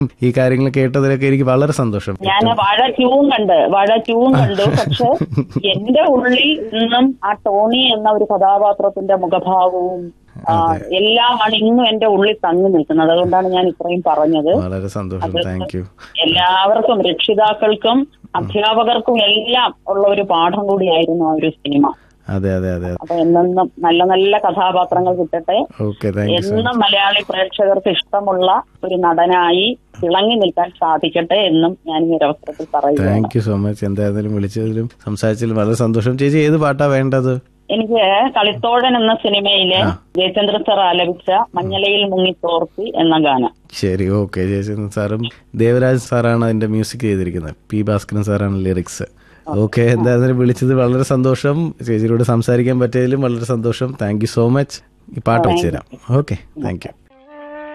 ഈ കാര്യങ്ങൾ കേട്ടതിലൊക്കെ എനിക്ക് വളരെ സന്തോഷം ഞാൻ വാഴ ട്യൂവും കണ്ട് വാഴ ട്യൂവും കണ്ടു പക്ഷെ എന്റെ ഉള്ളിൽ ഇന്നും ആ ടോണി എന്ന ഒരു കഥാപാത്രത്തിന്റെ മുഖഭാവവും ആ, എല്ലാമാണ് ഇന്നും എന്റെ ഉള്ളിൽ തങ്ങി നിൽക്കുന്നത് അതുകൊണ്ടാണ് ഞാൻ ഇത്രയും പറഞ്ഞത് വളരെ സന്തോഷം താങ്ക് യു എല്ലാവർക്കും രക്ഷിതാക്കൾക്കും അധ്യാപകർക്കും എല്ലാം ഉള്ള ഒരു പാഠം കൂടിയായിരുന്നു ആ ഒരു സിനിമ അതെ അതെ അതെ അപ്പൊ എന്നെന്നും നല്ല നല്ല കഥാപാത്രങ്ങൾ കിട്ടട്ടെ ഓക്കെ താങ്ക് യു സോ എന്നും മലയാളി പ്രേക്ഷകർക്ക് ഇഷ്ടമുള്ള ഒരു നടനായി തിളങ്ങി നിൽക്കാൻ സാധിക്കട്ടെ എന്നും ഞാൻ ഈ ഒരു അവസരത്തിൽ പറയുന്നു താങ്ക് യു സോ മച്ച് എന്തായാലും വിളിച്ചതിലും സംസാരിച്ചതിലും വളരെ സന്തോഷം ചേച്ചി ഏത് പാട്ടാ വേണ്ടത് എനിക്ക് കളിത്തോഴൻ എന്ന സിനിമയിലെ ജയചന്ദ്ര സാർ ആലപിച്ച മഞ്ഞലയിൽ മുങ്ങി തോർത്തി എന്ന ഗാനം ശരി ഓക്കെ ജയചന്ദ്രൻ സാറും ദേവരാജ് സാറാണ് അതിന്റെ മ്യൂസിക് ചെയ്തിരിക്കുന്നത് പി ഭാസ്കരൻ സാറാണ് ലിറിക്സ് ഓക്കെ എന്തായാലും വിളിച്ചത് വളരെ സന്തോഷം ചേച്ചിയോട് സംസാരിക്കാൻ പറ്റിയതിലും വളരെ സന്തോഷം താങ്ക് യു സോ മച്ച് ഈ പാട്ട് വെച്ചുതരാം ഓക്കെ താങ്ക് യു